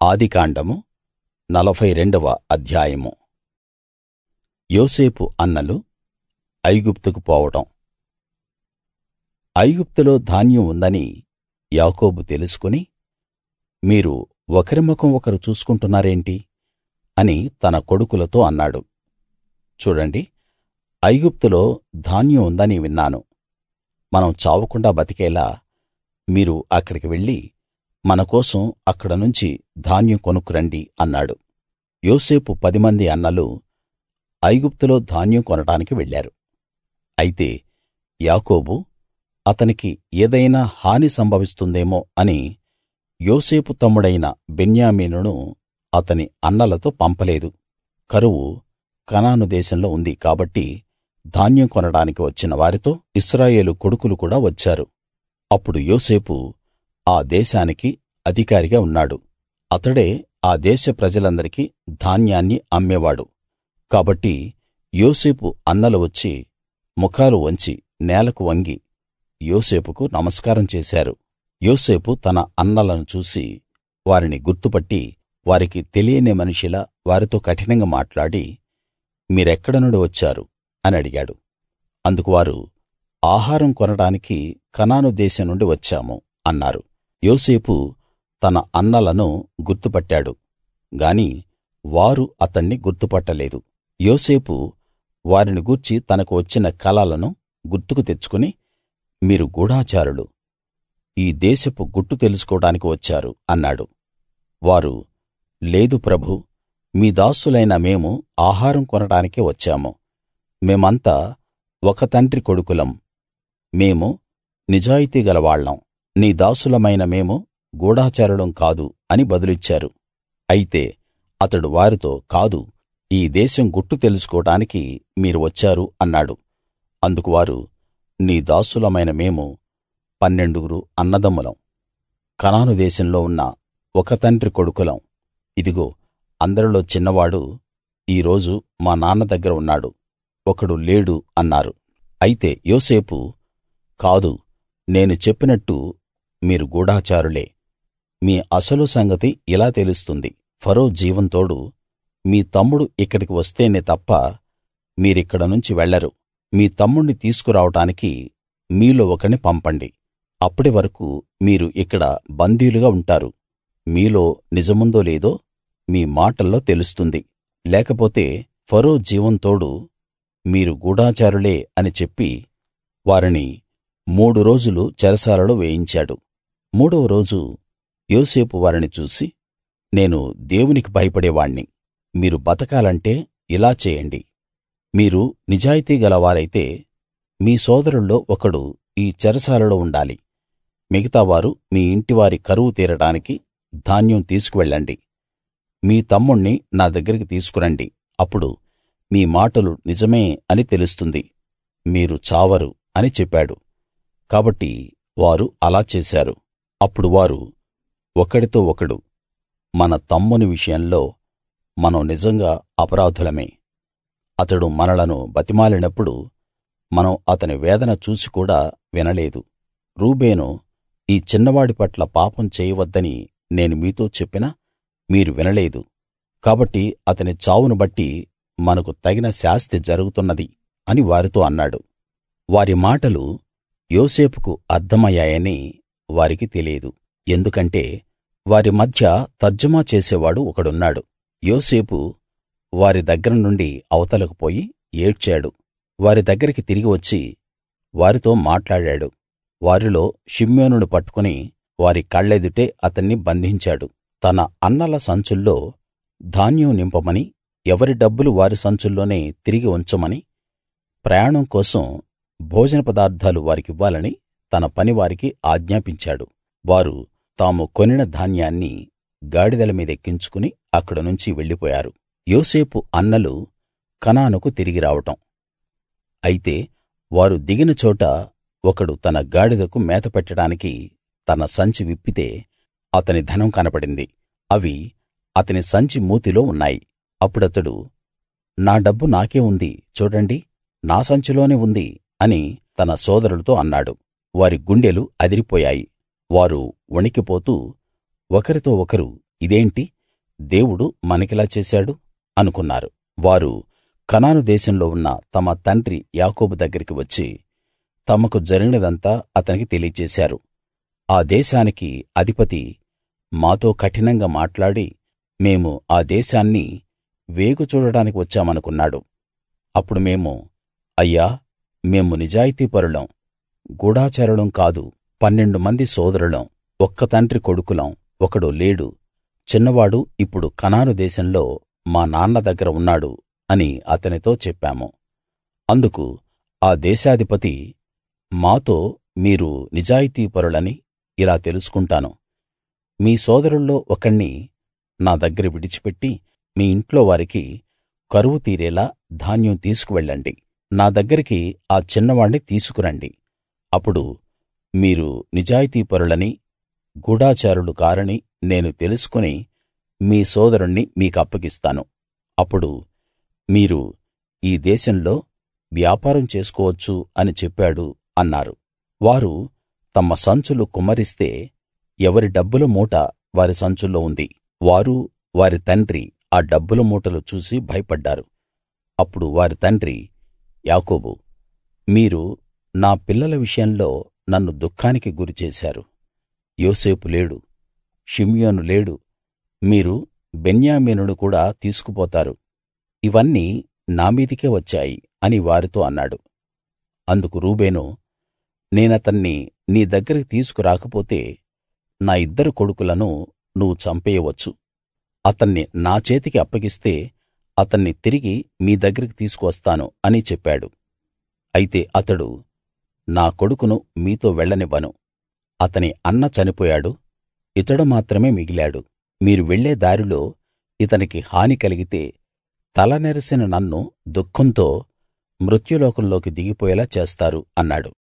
ఆదికాండము నలభై రెండవ అధ్యాయము యోసేపు అన్నలు ఐగుప్తుకు పోవడం ఐగుప్తులో ధాన్యం ఉందని యాకోబు తెలుసుకుని మీరు ఒకరి ముఖం ఒకరు చూసుకుంటున్నారేంటి అని తన కొడుకులతో అన్నాడు చూడండి ఐగుప్తులో ధాన్యం ఉందని విన్నాను మనం చావకుండా బతికేలా మీరు అక్కడికి వెళ్లి మన కోసం అక్కడ నుంచి ధాన్యం కొనుక్కురండి అన్నాడు యోసేపు పదిమంది అన్నలు ఐగుప్తులో ధాన్యం కొనడానికి వెళ్ళారు అయితే యాకోబు అతనికి ఏదైనా హాని సంభవిస్తుందేమో అని యోసేపు తమ్ముడైన బెన్యామీనును అతని అన్నలతో పంపలేదు కరువు కనాను దేశంలో ఉంది కాబట్టి ధాన్యం కొనడానికి వచ్చిన వారితో ఇశ్రాయేలు కొడుకులు కూడా వచ్చారు అప్పుడు యోసేపు ఆ దేశానికి అధికారిగా ఉన్నాడు అతడే ఆ దేశ ప్రజలందరికీ ధాన్యాన్ని అమ్మేవాడు కాబట్టి యోసేపు అన్నలు వచ్చి ముఖాలు వంచి నేలకు వంగి యోసేపుకు నమస్కారం చేశారు యోసేపు తన అన్నలను చూసి వారిని గుర్తుపట్టి వారికి తెలియని మనిషిలా వారితో కఠినంగా మాట్లాడి మీరెక్కడ నుండి వచ్చారు అని అడిగాడు అందుకు వారు ఆహారం కొనడానికి కనాను దేశం నుండి వచ్చాము అన్నారు యోసేపు తన అన్నలను గుర్తుపట్టాడు గాని వారు అతణ్ణి గుర్తుపట్టలేదు యోసేపు వారిని గూర్చి తనకు వచ్చిన కలలను గుర్తుకు తెచ్చుకుని మీరు గూఢచారులు ఈ దేశపు గుట్టు తెలుసుకోవడానికి వచ్చారు అన్నాడు వారు లేదు ప్రభూ మీ దాసులైన మేము ఆహారం కొనడానికే వచ్చాము మేమంతా ఒక తండ్రి కొడుకులం మేము నిజాయితీ గలవాళ్ళం నీ దాసులమైన మేము గూఢచారులం కాదు అని బదులిచ్చారు అయితే అతడు వారితో కాదు ఈ దేశం గుట్టు తెలుసుకోవడానికి మీరు వచ్చారు అన్నాడు అందుకు వారు నీ దాసులమైన మేము పన్నెండుగురు అన్నదమ్ములం కనాను దేశంలో ఉన్న ఒక తండ్రి కొడుకులం ఇదిగో అందరిలో చిన్నవాడు ఈ రోజు మా నాన్న దగ్గర ఉన్నాడు ఒకడు లేడు అన్నారు అయితే యోసేపు కాదు నేను చెప్పినట్టు మీరు గూఢచారులే మీ అసలు సంగతి ఇలా తెలుస్తుంది ఫరో జీవం తోడు మీ తమ్ముడు ఇక్కడికి వస్తేనే తప్ప మీరిక్కడ నుంచి వెళ్ళరు మీ తమ్ముణ్ణి తీసుకురావడానికి మీలో ఒకణ్ణి పంపండి అప్పటి వరకు మీరు ఇక్కడ బందీలుగా ఉంటారు మీలో నిజముందో లేదో మీ మాటల్లో తెలుస్తుంది లేకపోతే ఫరో జీవం తోడు మీరు గూఢచారులే అని చెప్పి వారిని మూడు రోజులు చెరసాలలో వేయించాడు మూడవ రోజు యోసేపు వారిని చూసి నేను దేవునికి భయపడేవాణ్ణి మీరు బతకాలంటే ఇలా చేయండి మీరు నిజాయితీ గలవారైతే మీ సోదరుల్లో ఒకడు ఈ చెరసాలలో ఉండాలి మిగతావారు మీ ఇంటివారి కరువు తీరడానికి ధాన్యం తీసుకువెళ్ళండి మీ తమ్ముణ్ణి నా దగ్గరికి తీసుకురండి అప్పుడు మీ మాటలు నిజమే అని తెలుస్తుంది మీరు చావరు అని చెప్పాడు కాబట్టి వారు అలా చేశారు అప్పుడు వారు ఒకడితో ఒకడు మన తమ్ముని విషయంలో మనం నిజంగా అపరాధులమే అతడు మనలను బతిమాలినప్పుడు మనం అతని వేదన చూసి కూడా వినలేదు రూబేను ఈ చిన్నవాడి పట్ల పాపం చేయవద్దని నేను మీతో చెప్పినా మీరు వినలేదు కాబట్టి అతని చావును బట్టి మనకు తగిన శాస్తి జరుగుతున్నది అని వారితో అన్నాడు వారి మాటలు యోసేపుకు అర్థమయ్యాయని వారికి తెలియదు ఎందుకంటే వారి మధ్య తర్జుమా చేసేవాడు ఒకడున్నాడు యోసేపు వారి దగ్గర నుండి అవతలకు పోయి ఏడ్చాడు వారి దగ్గరికి తిరిగి వచ్చి వారితో మాట్లాడాడు వారిలో షిమ్యోనును పట్టుకుని వారి కళ్ళెదుటే అతన్ని బంధించాడు తన అన్నల సంచుల్లో ధాన్యం నింపమని ఎవరి డబ్బులు వారి సంచుల్లోనే తిరిగి ఉంచమని ప్రయాణం కోసం భోజన పదార్థాలు వారికివ్వాలని తన పనివారికి ఆజ్ఞాపించాడు వారు తాము కొనిన ధాన్యాన్ని గాడిదల మీదెక్కించుకుని అక్కడ నుంచి వెళ్ళిపోయారు యోసేపు అన్నలు కనానుకు తిరిగి రావడం అయితే వారు దిగిన చోట ఒకడు తన గాడిదకు మేత పెట్టడానికి తన సంచి విప్పితే అతని ధనం కనపడింది అవి అతని సంచి మూతిలో ఉన్నాయి అప్పుడతడు నా డబ్బు నాకే ఉంది చూడండి నా సంచిలోనే ఉంది అని తన సోదరులతో అన్నాడు వారి గుండెలు అదిరిపోయాయి వారు వణికిపోతూ ఒకరితో ఒకరు ఇదేంటి దేవుడు మనకిలా చేశాడు అనుకున్నారు వారు కనాను దేశంలో ఉన్న తమ తండ్రి యాకోబు దగ్గరికి వచ్చి తమకు జరిగినదంతా అతనికి తెలియచేశారు ఆ దేశానికి అధిపతి మాతో కఠినంగా మాట్లాడి మేము ఆ దేశాన్ని వేగు చూడడానికి వచ్చామనుకున్నాడు అప్పుడు మేము అయ్యా మేము నిజాయితీపరులం గూఢాచారులం కాదు పన్నెండు మంది సోదరులం ఒక్క తండ్రి కొడుకులం ఒకడు లేడు చిన్నవాడు ఇప్పుడు కనాను దేశంలో మా నాన్న దగ్గర ఉన్నాడు అని అతనితో చెప్పాము అందుకు ఆ దేశాధిపతి మాతో మీరు నిజాయితీపరులని ఇలా తెలుసుకుంటాను మీ సోదరుల్లో ఒకణ్ణి నా దగ్గర విడిచిపెట్టి మీ ఇంట్లో వారికి కరువు తీరేలా ధాన్యం తీసుకువెళ్ళండి నా దగ్గరికి ఆ చిన్నవాణ్ణి తీసుకురండి అప్పుడు మీరు నిజాయితీపరులని గూఢాచారులు కారని నేను తెలుసుకుని మీ సోదరుణ్ణి మీకప్పగిస్తాను అప్పుడు మీరు ఈ దేశంలో వ్యాపారం చేసుకోవచ్చు అని చెప్పాడు అన్నారు వారు తమ సంచులు కుమ్మరిస్తే ఎవరి డబ్బుల మూట వారి సంచుల్లో ఉంది వారు వారి తండ్రి ఆ డబ్బుల మూటలు చూసి భయపడ్డారు అప్పుడు వారి తండ్రి యాకోబు మీరు నా పిల్లల విషయంలో నన్ను దుఃఖానికి గురిచేశారు యోసేపు లేడు షిమ్యోను లేడు మీరు బెన్యామీనును కూడా తీసుకుపోతారు ఇవన్నీ నా మీదికే వచ్చాయి అని వారితో అన్నాడు అందుకు రూబేను నేనతన్ని నీ దగ్గరికి తీసుకురాకపోతే నా ఇద్దరు కొడుకులను నువ్వు చంపేయవచ్చు అతన్ని నా చేతికి అప్పగిస్తే అతన్ని తిరిగి మీ దగ్గరికి తీసుకువస్తాను అని చెప్పాడు అయితే అతడు నా కొడుకును మీతో వెళ్ళనివ్వను అతని అన్న చనిపోయాడు ఇతడు మాత్రమే మిగిలాడు మీరు వెళ్ళే దారిలో ఇతనికి హాని కలిగితే తల నెరిసిన నన్ను దుఃఖంతో మృత్యులోకంలోకి దిగిపోయేలా చేస్తారు అన్నాడు